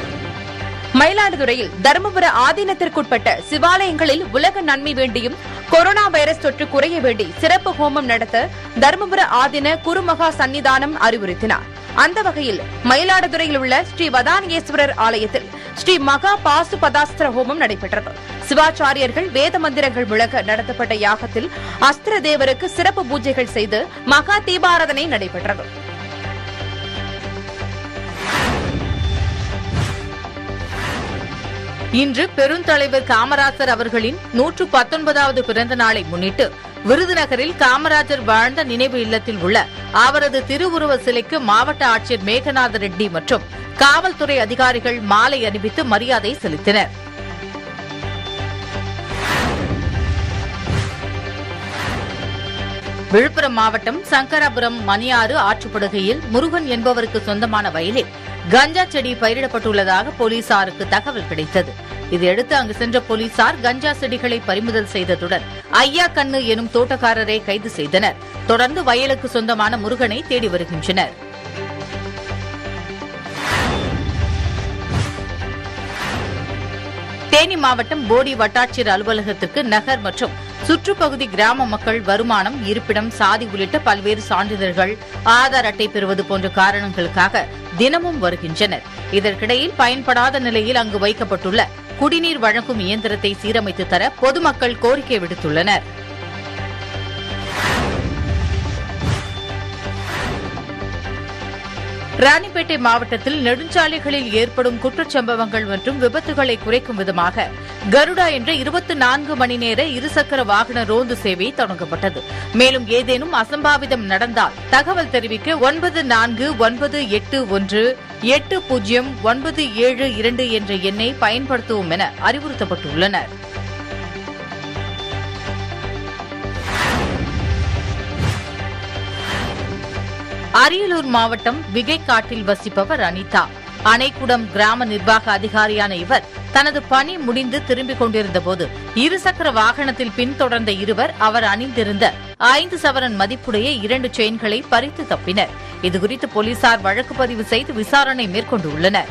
மயிலாடுதுறையில் தருமபுர ஆதீனத்திற்குட்பட்ட சிவாலயங்களில் உலக நன்மை வேண்டியும் கொரோனா வைரஸ் தொற்று குறைய வேண்டி சிறப்பு ஹோமம் நடத்த தருமபுர ஆதின குருமகா சன்னிதானம் அறிவுறுத்தினார் அந்த வகையில் மயிலாடுதுறையில் உள்ள ஸ்ரீ வதானியேஸ்வரர் ஆலயத்தில் ஸ்ரீ மகா பாசு பதாஸ்திர ஹோமம் நடைபெற்றது சிவாச்சாரியர்கள் வேத மந்திரங்கள் முழங்க நடத்தப்பட்ட யாகத்தில் அஸ்திர தேவருக்கு சிறப்பு பூஜைகள் செய்து மகா தீபாராதனை நடைபெற்றது இன்று பெருந்தலைவர் காமராஜர் அவர்களின் நூற்று பத்தொன்பதாவது பிறந்த நாளை முன்னிட்டு விருதுநகரில் காமராஜர் வாழ்ந்த நினைவு இல்லத்தில் உள்ள அவரது திருவுருவ சிலைக்கு மாவட்ட ஆட்சியர் மேகநாத ரெட்டி மற்றும் காவல்துறை அதிகாரிகள் மாலை அணிவித்து மரியாதை செலுத்தினர் விழுப்புரம் மாவட்டம் சங்கராபுரம் மணியாறு ஆற்றுப்படுகையில் முருகன் என்பவருக்கு சொந்தமான வயலில் கஞ்சா செடி பயிரிடப்பட்டுள்ளதாக போலீசாருக்கு தகவல் கிடைத்தது இதையடுத்து அங்கு சென்ற போலீசார் கஞ்சா செடிகளை பறிமுதல் செய்ததுடன் ஐயா கண்ணு எனும் தோட்டக்காரரை கைது செய்தனர் தொடர்ந்து வயலுக்கு சொந்தமான முருகனை தேடி வருகின்றனர் தேனி மாவட்டம் போடி வட்டாட்சியர் அலுவலகத்திற்கு நகர் மற்றும் சுற்றுப்பகுதி கிராம மக்கள் வருமானம் இருப்பிடம் சாதி உள்ளிட்ட பல்வேறு சான்றிதழ்கள் ஆதார் அட்டை பெறுவது போன்ற காரணங்களுக்காக தினமும் வருகின்றனர் இதற்கிடையில் பயன்படாத நிலையில் அங்கு வைக்கப்பட்டுள்ள குடிநீர் வழங்கும் இயந்திரத்தை சீரமைத்து தர பொதுமக்கள் கோரிக்கை விடுத்துள்ளனர் ராணிப்பேட்டை மாவட்டத்தில் நெடுஞ்சாலைகளில் ஏற்படும் குற்றச்சம்பவங்கள் மற்றும் விபத்துகளை குறைக்கும் விதமாக கருடா என்ற இருபத்தி நான்கு மணி நேர இருசக்கர வாகன ரோந்து சேவை தொடங்கப்பட்டது மேலும் ஏதேனும் அசம்பாவிதம் நடந்தால் தகவல் தெரிவிக்க ஒன்பது நான்கு ஒன்பது எட்டு ஒன்று எட்டு பூஜ்ஜியம் ஒன்பது ஏழு இரண்டு என்ற எண்ணை பயன்படுத்துவோம் என அறிவுறுத்தப்பட்டுள்ளனர் அரியலூர் மாவட்டம் விகைக்காட்டில் வசிப்பவர் அனிதா அணைக்குடம் கிராம நிர்வாக அதிகாரியான இவர் தனது பணி முடிந்து திரும்பிக் கொண்டிருந்தபோது இருசக்கர வாகனத்தில் பின்தொடர்ந்த இருவர் அவர் அணிந்திருந்த ஐந்து சவரன் மதிப்புடைய இரண்டு செயின்களை பறித்து தப்பினர் இதுகுறித்து போலீசார் வழக்கு பதிவு செய்து விசாரணை மேற்கொண்டுள்ளனர்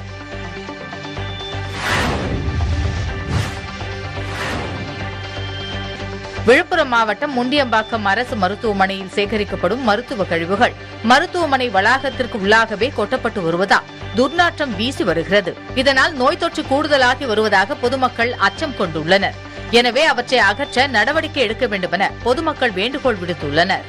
விழுப்புரம் மாவட்டம் முண்டியம்பாக்கம் அரசு மருத்துவமனையில் சேகரிக்கப்படும் மருத்துவ கழிவுகள் மருத்துவமனை வளாகத்திற்கு உள்ளாகவே கொட்டப்பட்டு வருவதால் துர்நாற்றம் வீசி வருகிறது இதனால் நோய் தொற்று கூடுதலாகி வருவதாக பொதுமக்கள் அச்சம் கொண்டுள்ளனர் எனவே அவற்றை அகற்ற நடவடிக்கை எடுக்க வேண்டுமென பொதுமக்கள் வேண்டுகோள் விடுத்துள்ளனர்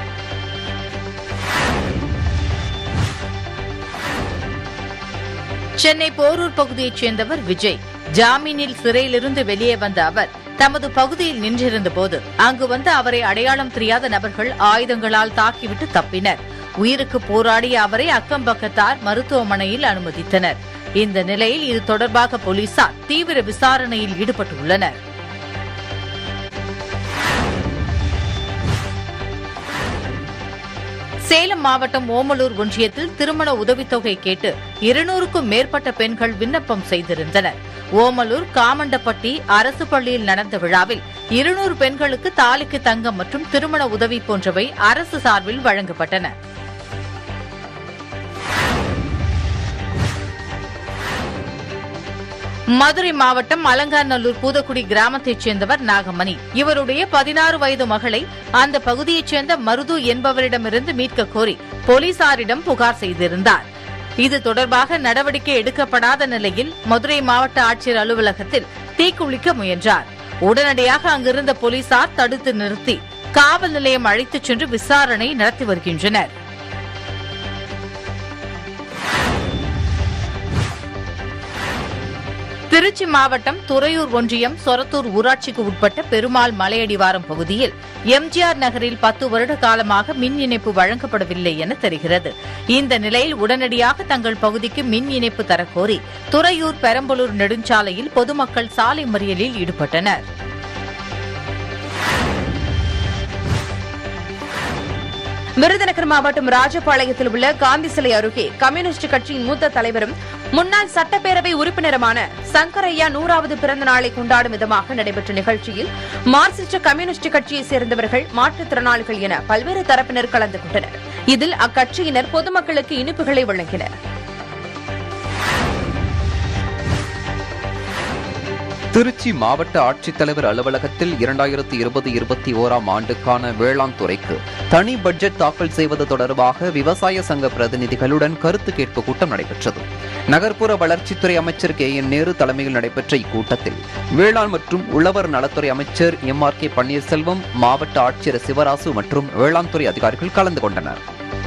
சென்னை போரூர் பகுதியைச் சேர்ந்தவர் விஜய் ஜாமீனில் சிறையிலிருந்து வெளியே வந்த அவர் தமது பகுதியில் நின்றிருந்தபோது அங்கு வந்து அவரை அடையாளம் தெரியாத நபர்கள் ஆயுதங்களால் தாக்கிவிட்டு தப்பினர் உயிருக்கு போராடிய அவரை அக்கம்பக்கத்தார் மருத்துவமனையில் அனுமதித்தனர் இந்த நிலையில் இது தொடர்பாக போலீசார் தீவிர விசாரணையில் ஈடுபட்டுள்ளனர் சேலம் மாவட்டம் ஓமலூர் ஒன்றியத்தில் திருமண உதவித்தொகை கேட்டு இருநூறுக்கும் மேற்பட்ட பெண்கள் விண்ணப்பம் செய்திருந்தனர் ஓமலூர் காமண்டப்பட்டி அரசு பள்ளியில் நடந்த விழாவில் இருநூறு பெண்களுக்கு தாலிக்கு தங்கம் மற்றும் திருமண உதவி போன்றவை அரசு சார்பில் வழங்கப்பட்டன மதுரை மாவட்டம் அலங்காநல்லூர் பூதக்குடி கிராமத்தைச் சேர்ந்தவர் நாகமணி இவருடைய பதினாறு வயது மகளை அந்த பகுதியைச் சேர்ந்த மருது என்பவரிடமிருந்து மீட்க கோரி போலீசாரிடம் புகார் செய்திருந்தார் இது தொடர்பாக நடவடிக்கை எடுக்கப்படாத நிலையில் மதுரை மாவட்ட ஆட்சியர் அலுவலகத்தில் தீக்குளிக்க முயன்றார் உடனடியாக அங்கிருந்த போலீசார் தடுத்து நிறுத்தி காவல் நிலையம் அழைத்துச் சென்று விசாரணை நடத்தி வருகின்றனர் திருச்சி மாவட்டம் துறையூர் ஒன்றியம் சொரத்தூர் ஊராட்சிக்கு உட்பட்ட பெருமாள் மலையடிவாரம் பகுதியில் எம்ஜிஆர் நகரில் பத்து வருட காலமாக மின் இணைப்பு வழங்கப்படவில்லை என தெரிகிறது இந்த நிலையில் உடனடியாக தங்கள் பகுதிக்கு மின் இணைப்பு தரக்கோரி துறையூர் பெரம்பலூர் நெடுஞ்சாலையில் பொதுமக்கள் சாலை மறியலில் ஈடுபட்டனர் விருதுநகர் மாவட்டம் ராஜபாளையத்தில் உள்ள காந்தி சிலை அருகே கம்யூனிஸ்ட் கட்சியின் மூத்த தலைவரும் முன்னாள் சட்டப்பேரவை உறுப்பினருமான சங்கரையா நூறாவது பிறந்த நாளை கொண்டாடும் விதமாக நடைபெற்ற நிகழ்ச்சியில் மார்க்சிஸ்ட் கம்யூனிஸ்ட் கட்சியைச் சேர்ந்தவர்கள் மாற்றுத்திறனாளிகள் என பல்வேறு தரப்பினர் கலந்து கொண்டனர் இதில் அக்கட்சியினர் பொதுமக்களுக்கு இனிப்புகளை வழங்கினர் திருச்சி மாவட்ட ஆட்சித்தலைவர் அலுவலகத்தில் இரண்டாயிரத்தி இருபது இருபத்தி ஓராம் ஆண்டுக்கான வேளாண் துறைக்கு தனி பட்ஜெட் தாக்கல் செய்வது தொடர்பாக விவசாய சங்க பிரதிநிதிகளுடன் கருத்து கேட்பு கூட்டம் நடைபெற்றது நகர்ப்புற வளர்ச்சித்துறை அமைச்சர் கே என் நேரு தலைமையில் நடைபெற்ற இக்கூட்டத்தில் வேளாண் மற்றும் உழவர் நலத்துறை அமைச்சர் எம் ஆர் கே பன்னீர்செல்வம் மாவட்ட ஆட்சியர் சிவராசு மற்றும் வேளாண் துறை அதிகாரிகள் கலந்து கொண்டனர்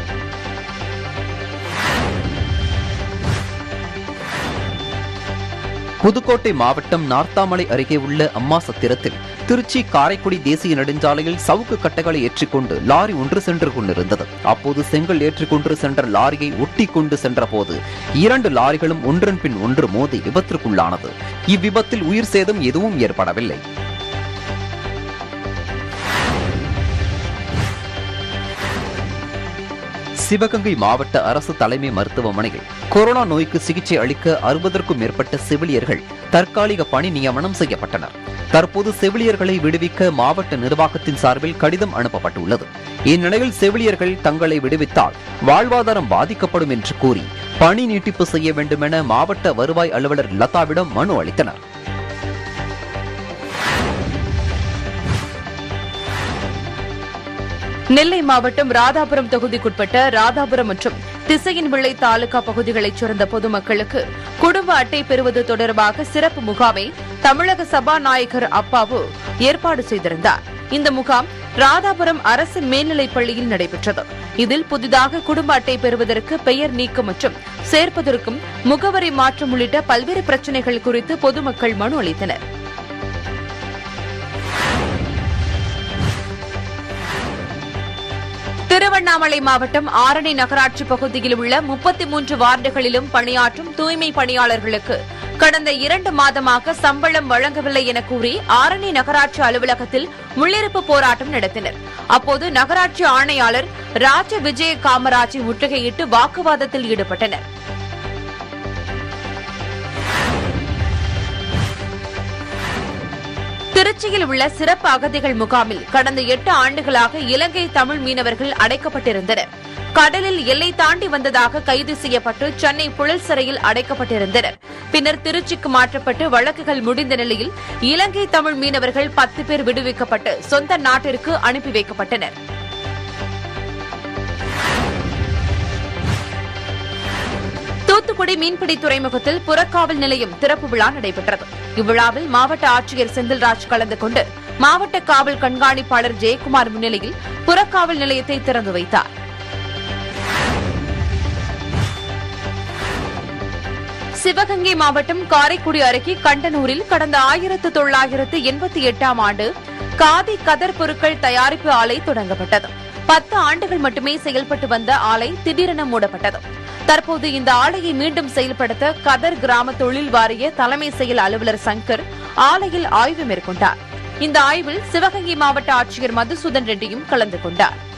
புதுக்கோட்டை மாவட்டம் நார்த்தாமலை அருகே உள்ள அம்மா சத்திரத்தில் திருச்சி காரைக்குடி தேசிய நெடுஞ்சாலையில் சவுக்கு கட்டைகளை ஏற்றிக்கொண்டு லாரி ஒன்று சென்று கொண்டிருந்தது அப்போது செங்கல் ஏற்றிக்கொண்டு சென்ற லாரியை ஒட்டி கொண்டு சென்ற போது இரண்டு லாரிகளும் ஒன்றன் பின் ஒன்று மோதி விபத்திற்குள்ளானது இவ்விபத்தில் உயிர் சேதம் எதுவும் ஏற்படவில்லை சிவகங்கை மாவட்ட அரசு தலைமை மருத்துவமனையில் கொரோனா நோய்க்கு சிகிச்சை அளிக்க அறுபதற்கும் மேற்பட்ட செவிலியர்கள் தற்காலிக பணி நியமனம் செய்யப்பட்டனர் தற்போது செவிலியர்களை விடுவிக்க மாவட்ட நிர்வாகத்தின் சார்பில் கடிதம் அனுப்பப்பட்டுள்ளது இந்நிலையில் செவிலியர்கள் தங்களை விடுவித்தால் வாழ்வாதாரம் பாதிக்கப்படும் என்று கூறி பணி நீட்டிப்பு செய்ய வேண்டுமென மாவட்ட வருவாய் அலுவலர் லதாவிடம் மனு அளித்தனர் நெல்லை மாவட்டம் ராதாபுரம் தொகுதிக்குட்பட்ட ராதாபுரம் மற்றும் திசையின் விளை தாலுகா பகுதிகளைச் சேர்ந்த பொதுமக்களுக்கு குடும்ப அட்டை பெறுவது தொடர்பாக சிறப்பு முகாமை தமிழக சபாநாயகர் அப்பாவு ஏற்பாடு செய்திருந்தார் இந்த முகாம் ராதாபுரம் அரசு மேல்நிலைப் பள்ளியில் நடைபெற்றது இதில் புதிதாக குடும்ப அட்டை பெறுவதற்கு பெயர் நீக்கம் மற்றும் சேர்ப்பதற்கும் முகவரி மாற்றம் உள்ளிட்ட பல்வேறு பிரச்சினைகள் குறித்து பொதுமக்கள் மனு அளித்தனர் திருவண்ணாமலை மாவட்டம் ஆரணி நகராட்சி பகுதியில் உள்ள முப்பத்தி மூன்று வார்டுகளிலும் பணியாற்றும் தூய்மை பணியாளர்களுக்கு கடந்த இரண்டு மாதமாக சம்பளம் வழங்கவில்லை என கூறி ஆரணி நகராட்சி அலுவலகத்தில் முள்ளிருப்பு போராட்டம் நடத்தினர் அப்போது நகராட்சி ஆணையாளர் ராஜ விஜய காமராஜை முற்றுகையிட்டு வாக்குவாதத்தில் ஈடுபட்டனர் திருச்சியில் உள்ள சிறப்பு அகதிகள் முகாமில் கடந்த எட்டு ஆண்டுகளாக இலங்கை தமிழ் மீனவர்கள் அடைக்கப்பட்டிருந்தனர் கடலில் எல்லை தாண்டி வந்ததாக கைது செய்யப்பட்டு சென்னை புழல் சிறையில் அடைக்கப்பட்டிருந்தனர் பின்னர் திருச்சிக்கு மாற்றப்பட்டு வழக்குகள் முடிந்த நிலையில் இலங்கை தமிழ் மீனவர்கள் பத்து பேர் விடுவிக்கப்பட்டு சொந்த நாட்டிற்கு அனுப்பி வைக்கப்பட்டனர் தூத்துக்குடி மீன்பிடி துறைமுகத்தில் புறக்காவல் நிலையம் திறப்பு விழா நடைபெற்றது இவ்விழாவில் மாவட்ட ஆட்சியர் செந்தில்ராஜ் கலந்து கொண்டு மாவட்ட காவல் கண்காணிப்பாளர் ஜெயக்குமார் முன்னிலையில் புறக்காவல் நிலையத்தை திறந்து வைத்தார் சிவகங்கை மாவட்டம் காரைக்குடி அருகே கண்டனூரில் கடந்த ஆயிரத்து தொள்ளாயிரத்து எண்பத்தி எட்டாம் ஆண்டு காதி கதர் பொருட்கள் தயாரிப்பு ஆலை தொடங்கப்பட்டது பத்து ஆண்டுகள் மட்டுமே செயல்பட்டு வந்த ஆலை திடீரென மூடப்பட்டது தற்போது இந்த ஆலையை மீண்டும் செயல்படுத்த கதர் கிராம தொழில் வாரிய தலைமை செயல் அலுவலர் சங்கர் ஆலையில் ஆய்வு மேற்கொண்டார் இந்த ஆய்வில் சிவகங்கை மாவட்ட ஆட்சியர் மதுசூதன் ரெட்டியும் கலந்து கொண்டார்